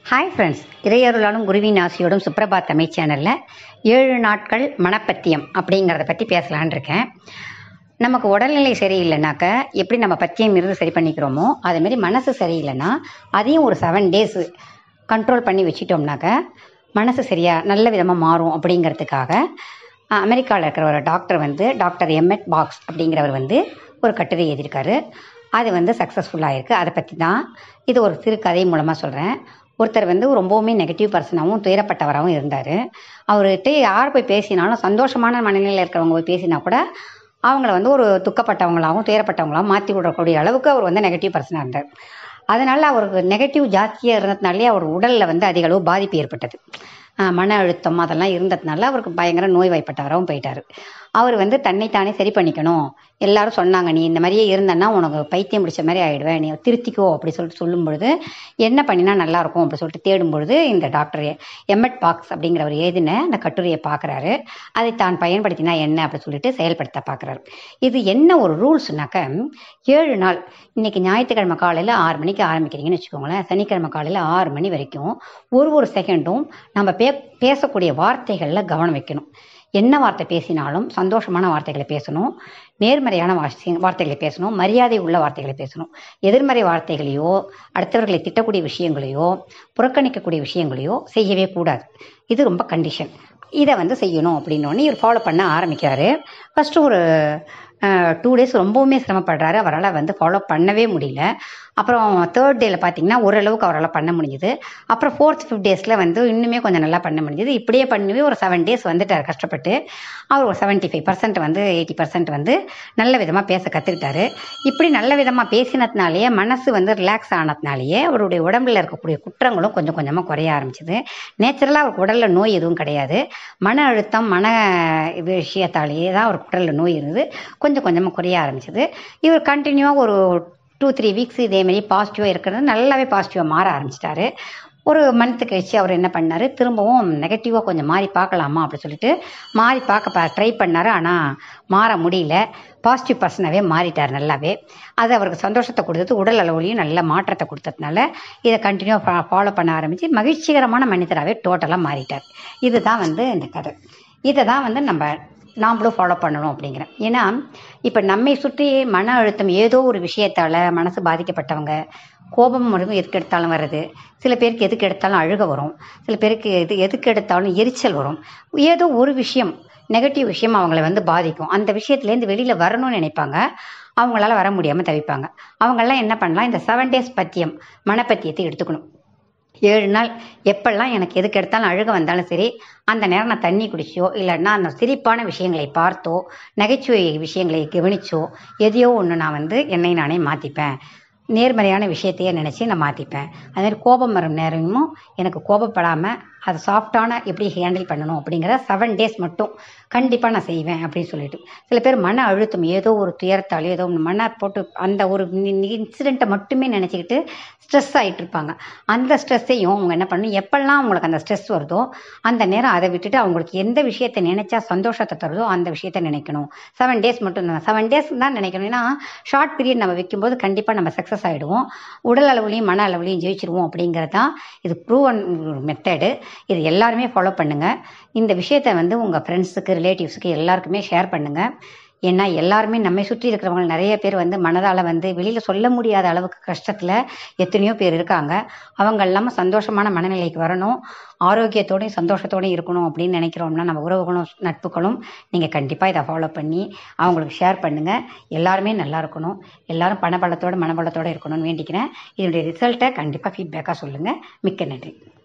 hi friends இறையருளாலும் குருவின் ஆசியோடும் சுப்ரபாத் தமிழ் சேனலில் ஏழு நாட்கள் மனப்பத்தியம் அப்படிங்கிறத பற்றி பேசலான் இருக்கேன் நமக்கு உடல்நிலை சரியில்லைனாக்க எப்படி நம்ம பத்தியம் இருந்து சரி பண்ணிக்கிறோமோ அதேமாரி மனசு சரியில்லைன்னா அதையும் ஒரு செவன் டேஸ் கண்ட்ரோல் பண்ணி வச்சிட்டோம்னாக்க மனசு சரியாக நல்ல விதமாக மாறும் அப்படிங்கிறதுக்காக அமெரிக்காவில் இருக்கிற ஒரு டாக்டர் வந்து டாக்டர் எம்எட் பாக்ஸ் அப்படிங்கிறவர் வந்து ஒரு கட்டுரை எழுதியிருக்காரு அது வந்து சக்ஸஸ்ஃபுல்லாக இருக்குது அதை பற்றி தான் இது ஒரு சிறுகதை மூலமாக சொல்கிறேன் ஒருத்தர் வந்து ரொம்பவுமே நெகட்டிவ் பர்சனாகவும் துயரப்பட்டவராகவும் இருந்தார் அவர்கிட்ட யார் போய் பேசினாலும் சந்தோஷமான மனநிலையில் இருக்கிறவங்க போய் பேசினா கூட அவங்கள வந்து ஒரு துக்கப்பட்டவங்களாகவும் துயரப்பட்டவங்களாகவும் மாற்றி விடக்கூடிய அளவுக்கு அவர் வந்து நெகட்டிவ் பர்சனாக இருந்தார் அதனால் அவருக்கு நெகட்டிவ் ஜாஸ்தியாக இருந்ததுனாலே அவர் உடலில் வந்து அதிக அளவு பாதிப்பு ஏற்பட்டது ஆஹ் மன அழுத்தம் அதெல்லாம் இருந்ததுனால அவருக்கு பயங்கர நோய்வாய்ப்பட்டவராகவும் போயிட்டார் அவர் வந்து தன்னைத்தானே சரி பண்ணிக்கணும் எல்லாரும் சொன்னாங்க நீ இந்த மாதிரியே இருந்தன்னா உனக்கு பைத்தியம் பிடிச்ச மாதிரி ஆயிடுவேன் நீ திருத்திக்கோ அப்படி சொல்லிட்டு சொல்லும் பொழுது என்ன பண்ணினா நல்லா இருக்கும் அப்படி சொல்லிட்டு தேடும் பொழுது இந்த டாக்டர் எம்எட் பாக்ஸ் அப்படிங்கிறவர் எழுதின அந்த கட்டுரையை பார்க்குறாரு அதை தான் பயன்படுத்தினா என்ன அப்படி சொல்லிட்டு செயல்படுத்த பார்க்குறாரு இது என்ன ஒரு ரூல்ஸ்னாக்க ஏழு நாள் இன்னைக்கு ஞாயிற்றுக்கிழமை காலையில் ஆறு மணிக்கு ஆரம்பிக்கிறீங்கன்னு வச்சுக்கோங்களேன் சனிக்கிழமை காலையில் ஆறு மணி வரைக்கும் ஒரு ஒரு செகண்டும் நம்ம பே பேசக்கூடிய வார்த்தைகளில் கவனம் வைக்கணும் என்ன வார்த்தை பேசினாலும் சந்தோஷமான வார்த்தைகளை பேசணும் நேர்மறையான வாசி வார்த்தைகளை பேசணும் மரியாதை உள்ள வார்த்தைகளை பேசணும் எதிர்மறை வார்த்தைகளையோ அடுத்தவர்களை திட்டக்கூடிய விஷயங்களையோ புறக்கணிக்கக்கூடிய விஷயங்களையோ செய்யவே கூடாது இது ரொம்ப கண்டிஷன் இதை வந்து செய்யணும் அப்படின்னோடனே இவர் ஃபாலோ பண்ண ஆரம்பிக்கிறாரு ஃபஸ்ட்டு ஒரு டூ டேஸ் ரொம்பவுமே சிரமப்படுறாரு அவரால் வந்து ஃபாலோ பண்ணவே முடியல அப்புறம் தேர்ட் டேல பார்த்தீங்கன்னா ஓரளவுக்கு அவரால் பண்ண முடிஞ்சுது அப்புறம் ஃபோர்த் ஃபிஃப்த் டேஸில் வந்து இன்னுமே கொஞ்சம் நல்லா பண்ண முடிஞ்சுது இப்படியே பண்ணி ஒரு செவன் டேஸ் வந்துட்டார் கஷ்டப்பட்டு அவர் ஒரு செவன்ட்டி ஃபைவ் பர்சன்ட் வந்து எயிட்டி பர்சன்ட் வந்து நல்ல விதமாக பேச கற்றுக்கிட்டாரு இப்படி நல்ல விதமாக பேசினதுனாலேயே மனசு வந்து ரிலாக்ஸ் ஆனதுனாலேயே அவருடைய உடம்புல இருக்கக்கூடிய குற்றங்களும் கொஞ்சம் கொஞ்சமாக குறைய ஆரம்பிச்சுது நேச்சுரலாக அவருக்கு உடலில் நோய் எதுவும் கிடையாது மன அழுத்தம் மன விஷயத்தாலேயே தான் அவருக்கு உடலில் நோய் இருந்தது கொஞ்சம் கொஞ்சமாக குறைய ஆரம்பிச்சது இவர் கண்டினியூவாக ஒரு டூ த்ரீ வீக்ஸ் இதேமாரி பாசிட்டிவாக இருக்கிறது நல்லாவே பாசிட்டிவாக மாற ஆரம்பிச்சிட்டாரு ஒரு மந்த்து கழிச்சு அவர் என்ன பண்ணார் திரும்பவும் நெகட்டிவாக கொஞ்சம் மாறி பார்க்கலாமா அப்படி சொல்லிட்டு மாறி பார்க்க ட்ரை பண்ணார் ஆனால் மாற முடியல பாசிட்டிவ் பர்சனாகவே மாறிட்டார் நல்லாவே அது அவருக்கு சந்தோஷத்தை கொடுத்தது உடல் அளவுலையும் நல்ல மாற்றத்தை கொடுத்ததுனால இதை கண்டினியூவாக ஃபாலோ பண்ண ஆரம்பித்து மகிழ்ச்சிகரமான மனிதராகவே டோட்டலாக மாறிட்டார் இதுதான் வந்து இந்த கதை இதை தான் வந்து நம்ம நாம்ளும் ஃபாலோ பண்ணணும் அப்படிங்கிறேன் ஏன்னா இப்போ நம்மை சுற்றி மன அழுத்தம் ஏதோ ஒரு விஷயத்தால் மனசு பாதிக்கப்பட்டவங்க கோபம் வரும் எதுக்கு எடுத்தாலும் வருது சில பேருக்கு எதுக்கு எடுத்தாலும் அழுக வரும் சில பேருக்கு எது எதுக்கு எடுத்தாலும் எரிச்சல் வரும் ஏதோ ஒரு விஷயம் நெகட்டிவ் விஷயம் அவங்கள வந்து பாதிக்கும் அந்த விஷயத்துலேருந்து வெளியில் வரணும்னு நினைப்பாங்க அவங்களால வர முடியாமல் தவிப்பாங்க அவங்கெல்லாம் என்ன பண்ணலாம் இந்த செவன் டேஸ் பத்தியம் மனப்பத்தியத்தை எடுத்துக்கணும் ஏழு நாள் எப்பெல்லாம் எனக்கு எதுக்கு எடுத்தாலும் அழுக வந்தாலும் சரி அந்த நேரம் நான் தண்ணி குடிச்சோ இல்லைன்னா அந்த சிரிப்பான விஷயங்களை பார்த்தோ நகைச்சுவை விஷயங்களை கவனிச்சோ எதையோ ஒன்று நான் வந்து என்னை நானே மாற்றிப்பேன் நேர்மறையான விஷயத்தையே நினச்சி நான் மாற்றிப்பேன் அது மாதிரி கோபம் வரும் நேரமும் எனக்கு கோபப்படாமல் அதை சாஃப்டான எப்படி ஹேண்டில் பண்ணணும் அப்படிங்கிற செவன் டேஸ் மட்டும் கண்டிப்பாக நான் செய்வேன் அப்படின்னு சொல்லிட்டு சில பேர் மன அழுத்தம் ஏதோ ஒரு துயரத்தால் ஏதோ ஒன்று மன போட்டு அந்த ஒரு இன்சிடெண்ட்டை மட்டுமே நினச்சிக்கிட்டு ஸ்ட்ரெஸ் ஆகிட்டு இருப்பாங்க அந்த ஸ்ட்ரெஸ்ஸையும் அவங்க என்ன பண்ணணும் எப்பெல்லாம் அவங்களுக்கு அந்த ஸ்ட்ரெஸ் வருதோ அந்த நேரம் அதை விட்டுட்டு அவங்களுக்கு எந்த விஷயத்தை நினைச்சா சந்தோஷத்தை தருதோ அந்த விஷயத்தை நினைக்கணும் செவன் டேஸ் மட்டும் தான் செவன் டேஸ் தான் நினைக்கணும் ஏன்னா ஷார்ட் பீரியட் நம்ம வைக்கும்போது கண்டிப்பாக நம்ம சக்ஸஸ் ஆகிடுவோம் உடல் அளவுலையும் மன அளவுலையும் ஜெயிச்சிருவோம் அப்படிங்கிறது தான் இது ப்ரூவன் மெத்தடு இது எல்லாருமே ஃபாலோ பண்ணுங்கள் இந்த விஷயத்தை வந்து உங்கள் ஃப்ரெண்ட்ஸுக்கு ரிலேட்டிவ்ஸுக்கு எல்லாருக்குமே ஷேர் பண்ணுங்கள் ஏன்னா எல்லாருமே நம்மை சுற்றி இருக்கிறவங்க நிறைய பேர் வந்து மனதால் வந்து வெளியில் சொல்ல முடியாத அளவுக்கு கஷ்டத்தில் எத்தனையோ பேர் இருக்காங்க அவங்க எல்லாமே சந்தோஷமான மனநிலைக்கு வரணும் ஆரோக்கியத்தோடையும் சந்தோஷத்தோடையும் இருக்கணும் அப்படின்னு நினைக்கிறோம்னா நம்ம உறவுகளும் நட்புகளும் நீங்கள் கண்டிப்பாக இதை ஃபாலோ பண்ணி அவங்களுக்கு ஷேர் பண்ணுங்கள் எல்லாருமே நல்லா இருக்கணும் எல்லாரும் பணபலத்தோடு மனபலத்தோடு இருக்கணும்னு வேண்டிக்கிறேன் இதனுடைய ரிசல்ட்டை கண்டிப்பாக ஃபீட்பேக்காக சொல்லுங்கள் மிக்க நன்றி